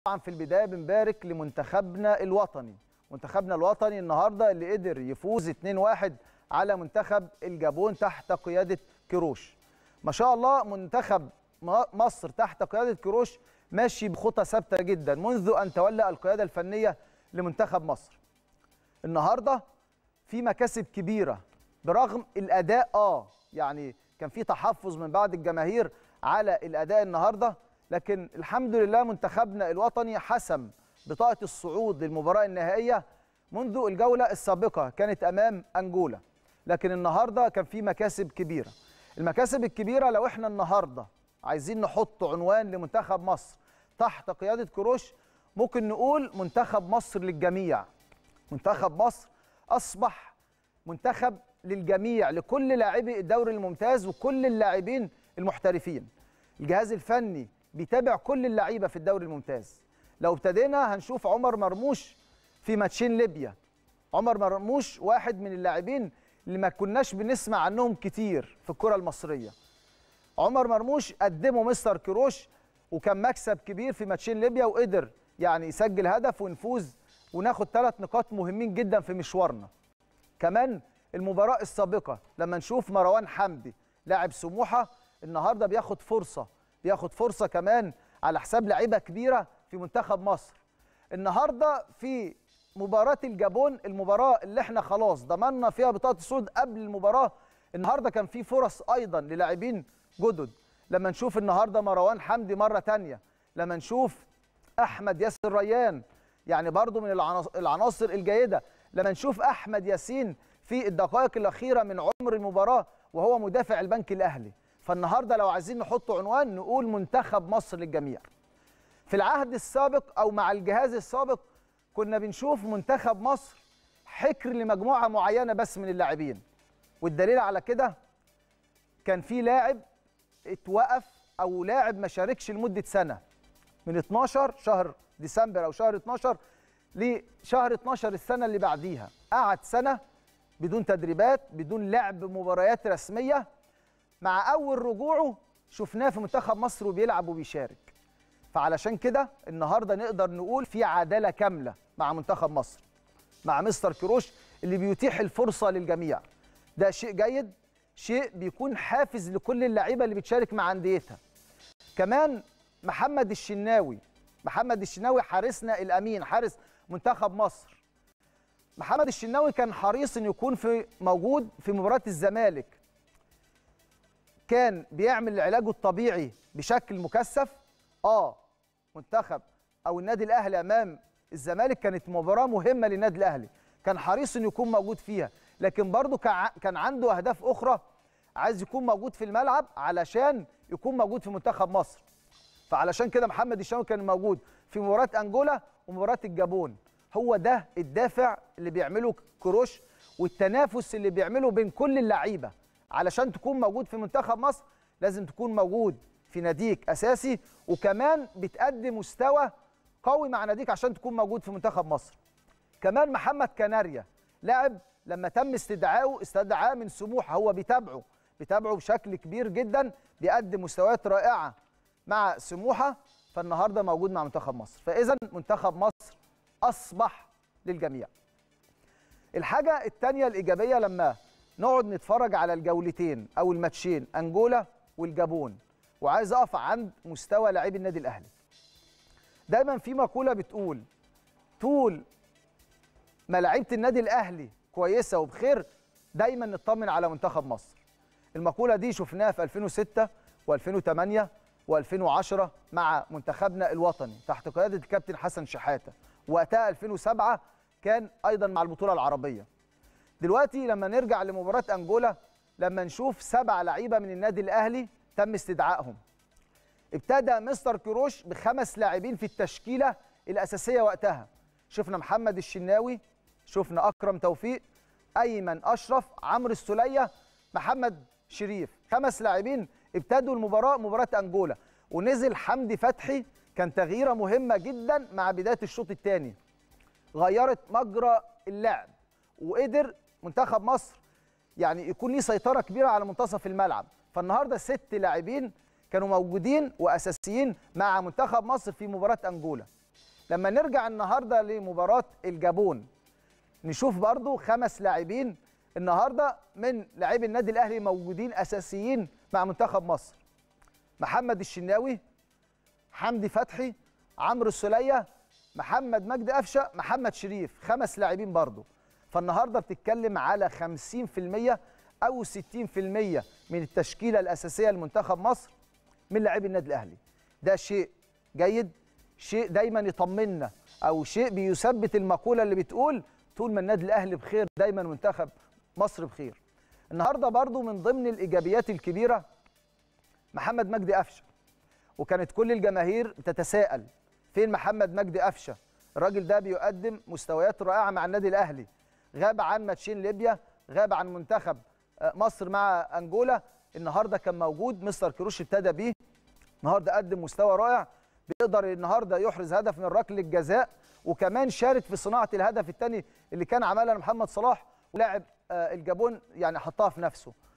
طبعا في البدايه بنبارك لمنتخبنا الوطني منتخبنا الوطني النهارده اللي قدر يفوز 2-1 على منتخب الجابون تحت قياده كيروش ما شاء الله منتخب مصر تحت قياده كيروش ماشي بخطى ثابته جدا منذ ان تولى القياده الفنيه لمنتخب مصر النهارده في مكاسب كبيره برغم الاداء اه يعني كان في تحفظ من بعض الجماهير على الاداء النهارده لكن الحمد لله منتخبنا الوطني حسم بطاقه الصعود للمباراه النهائيه منذ الجوله السابقه كانت امام انجولا لكن النهارده كان في مكاسب كبيره المكاسب الكبيره لو احنا النهارده عايزين نحط عنوان لمنتخب مصر تحت قياده كروش ممكن نقول منتخب مصر للجميع منتخب مصر اصبح منتخب للجميع لكل لاعبي الدوري الممتاز وكل اللاعبين المحترفين الجهاز الفني بيتابع كل اللعيبه في الدوري الممتاز لو ابتدينا هنشوف عمر مرموش في ماتشين ليبيا عمر مرموش واحد من اللاعبين اللي ما كناش بنسمع عنهم كتير في الكره المصريه عمر مرموش قدمه مستر كروش وكان مكسب كبير في ماتشين ليبيا وقدر يعني يسجل هدف ونفوز وناخد ثلاث نقاط مهمين جدا في مشوارنا كمان المباراه السابقه لما نشوف مروان حمدي لاعب سموحه النهارده بياخد فرصه بياخد فرصه كمان على حساب لعيبه كبيره في منتخب مصر النهارده في مباراه الجابون المباراه اللي احنا خلاص ضمننا فيها بطاقه الصعود قبل المباراه النهارده كان في فرص ايضا للاعبين جدد لما نشوف النهارده مروان حمدي مره تانية لما نشوف احمد ياسر ريان يعني برضو من العناصر الجيده لما نشوف احمد ياسين في الدقائق الاخيره من عمر المباراه وهو مدافع البنك الاهلي فالنهارده لو عايزين نحط عنوان نقول منتخب مصر للجميع في العهد السابق او مع الجهاز السابق كنا بنشوف منتخب مصر حكر لمجموعه معينه بس من اللاعبين والدليل على كده كان في لاعب اتوقف او لاعب ما شاركش لمده سنه من 12 شهر ديسمبر او شهر 12 لشهر 12 السنه اللي بعديها قعد سنه بدون تدريبات بدون لعب مباريات رسميه مع اول رجوعه شفناه في منتخب مصر وبيلعب وبيشارك فعلشان كده النهارده نقدر نقول في عداله كامله مع منتخب مصر مع مستر كروش اللي بيتيح الفرصه للجميع ده شيء جيد شيء بيكون حافز لكل اللعيبه اللي بتشارك مع انديتها كمان محمد الشناوي محمد الشناوي حارسنا الامين حارس منتخب مصر محمد الشناوي كان حريص انه يكون في موجود في مباراه الزمالك كان بيعمل علاجه الطبيعي بشكل مكثف اه منتخب او النادي الاهلي امام الزمالك كانت مباراه مهمه للنادي الاهلي كان حريص انه يكون موجود فيها لكن برضه كان عنده اهداف اخرى عايز يكون موجود في الملعب علشان يكون موجود في منتخب مصر فعلشان كده محمد الشناوي كان موجود في مباراه انجولا ومباراه الجابون هو ده الدافع اللي بيعمله كروش والتنافس اللي بيعمله بين كل اللعيبه علشان تكون موجود في منتخب مصر لازم تكون موجود في ناديك اساسي وكمان بتقدم مستوى قوي مع ناديك عشان تكون موجود في منتخب مصر كمان محمد كناريا لاعب لما تم استدعائه استدعاه من سموحه هو بيتابعه بيتابعه بشكل كبير جدا بيقدم مستويات رائعه مع سموحه فالنهارده موجود مع منتخب مصر فاذا منتخب مصر اصبح للجميع الحاجه الثانيه الايجابيه لما نقعد نتفرج على الجولتين او الماتشين انجولا والجابون وعايز اقف عند مستوى لاعبي النادي الاهلي دايما في مقوله بتقول طول ما لعيبه النادي الاهلي كويسه وبخير دايما نطمن على منتخب مصر المقوله دي شفناها في 2006 و2008 و2010 مع منتخبنا الوطني تحت قياده الكابتن حسن شحاته وقتها 2007 كان ايضا مع البطوله العربيه دلوقتي لما نرجع لمباراه انجولا لما نشوف سبع لعيبه من النادي الاهلي تم استدعائهم ابتدى مستر كروش بخمس لاعبين في التشكيله الاساسيه وقتها شفنا محمد الشناوي شفنا اكرم توفيق ايمن اشرف عمرو السوليه محمد شريف خمس لاعبين ابتدوا المباراه مباراه انجولا ونزل حمدي فتحي كان تغييره مهمه جدا مع بدايه الشوط الثاني غيرت مجرى اللعب وقدر منتخب مصر يعني يكون ليه سيطره كبيره على منتصف الملعب فالنهارده ست لاعبين كانوا موجودين واساسيين مع منتخب مصر في مباراه انجولا لما نرجع النهارده لمباراه الجابون نشوف برضو خمس لاعبين النهارده من لاعبي النادي الاهلي موجودين اساسيين مع منتخب مصر محمد الشناوي حمدي فتحي عمرو السوليه محمد مجدي قفشه محمد شريف خمس لاعبين برضو فالنهارده بتتكلم على 50% او 60% من التشكيله الاساسيه لمنتخب مصر من لاعبي النادي الاهلي ده شيء جيد شيء دايما يطمنا او شيء بيثبت المقوله اللي بتقول طول ما النادي الاهلي بخير دايما منتخب مصر بخير النهارده برضو من ضمن الايجابيات الكبيره محمد مجدي قفشه وكانت كل الجماهير بتتساءل فين محمد مجدي قفشه الراجل ده بيقدم مستويات رائعه مع النادي الاهلي غاب عن ماتشين ليبيا غاب عن منتخب مصر مع انجولا النهارده كان موجود مستر كروش ابتدى بيه النهارده قدم مستوى رائع بيقدر النهارده يحرز هدف من ركله الجزاء وكمان شارك في صناعه الهدف الثاني اللي كان عملها محمد صلاح ولاعب الجابون يعني حطها في نفسه